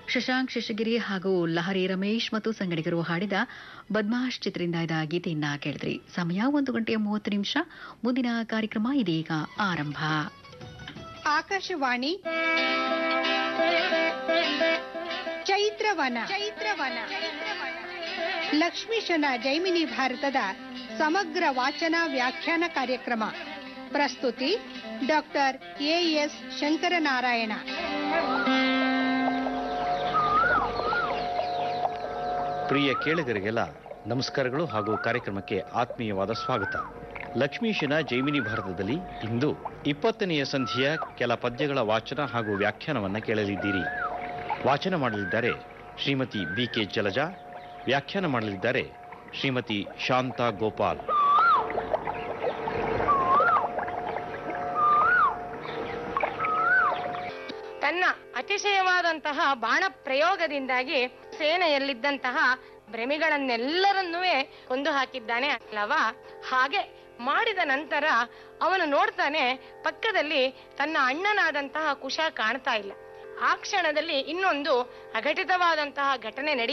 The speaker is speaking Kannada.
ಶಶಾಂಕ್ ಶೇಷಗಿರಿ ಹಾಗೂ ಲಹರಿ ರಮೇಶ್ ಮತ್ತು ಸಂಗಡಿಗರು ಹಾಡಿದ ಬದ್ಮಾಶ್ ಚಿತ್ರದಿಂದ ಇದ ಗೀತೆಯನ್ನ ಕೇಳಿದ್ರಿ ಸಮಯ ಒಂದು ಗಂಟೆಯ ಮೂವತ್ತು ನಿಮಿಷ ಮುಂದಿನ ಕಾರ್ಯಕ್ರಮ ಇದೀಗ ಆರಂಭ ಆಕಾಶವಾಣಿ ಚೈತ್ರವನ ಚೈತ್ರವನ ಲಕ್ಷ್ಮೀಶನ ಜೈಮಿನಿ ಭಾರತದ ಸಮಗ್ರ ವಾಚನ ವ್ಯಾಖ್ಯಾನ ಕಾರ್ಯಕ್ರಮ ಪ್ರಸ್ತುತಿ ಡಾಕ್ಟರ್ ಎಎಸ್ ಶಂಕರನಾರಾಯಣ ಪ್ರಿಯ ಕೇಳುಗರಿಗೆಲ್ಲ ನಮಸ್ಕಾರಗಳು ಹಾಗೂ ಕಾರ್ಯಕ್ರಮಕ್ಕೆ ಆತ್ಮೀಯವಾದ ಸ್ವಾಗತ ಲಕ್ಷ್ಮೀಶನ ಜೈಮಿನಿ ಭಾರತದಲ್ಲಿ ಇಂದು ಇಪ್ಪತ್ತನೆಯ ಸಂಧಿಯ ಕೆಲ ಪದ್ಯಗಳ ವಾಚನ ಹಾಗೂ ವ್ಯಾಖ್ಯಾನವನ್ನು ಕೇಳಲಿದ್ದೀರಿ ವಾಚನ ಮಾಡಲಿದ್ದಾರೆ ಶ್ರೀಮತಿ ಬಿ ಕೆ ಜಲಜಾ ವ್ಯಾಖ್ಯಾನ ಮಾಡಲಿದ್ದಾರೆ ಶ್ರೀಮತಿ ಶಾಂತಾ ಗೋಪಾಲ್ ತನ್ನ ಅತಿಶಯವಾದಂತಹ ಬಾಣ ಪ್ರಯೋಗದಿಂದಾಗಿ ಸೇನೆಯಲ್ಲಿದ್ದಂತಹ ಭ್ರಮಿಗಳನ್ನೆಲ್ಲರನ್ನೂ ಕೊಂದು ಹಾಕಿದ್ದಾನೆ ಅಲ್ಲವಾ ಹಾಗೆ ಮಾಡಿದ ನಂತರ ಅವನು ನೋಡ್ತಾನೆ ಪಕ್ಕದಲ್ಲಿ ತನ್ನ ಅಣ್ಣನಾದಂತಹ ಕುಶ ಕಾಣ್ತಾ ಇಲ್ಲ ಆ ಕ್ಷಣದಲ್ಲಿ ಇನ್ನೊಂದು ಅಘಟಿತವಾದಂತಹ ಘಟನೆ ನಡೀತಾ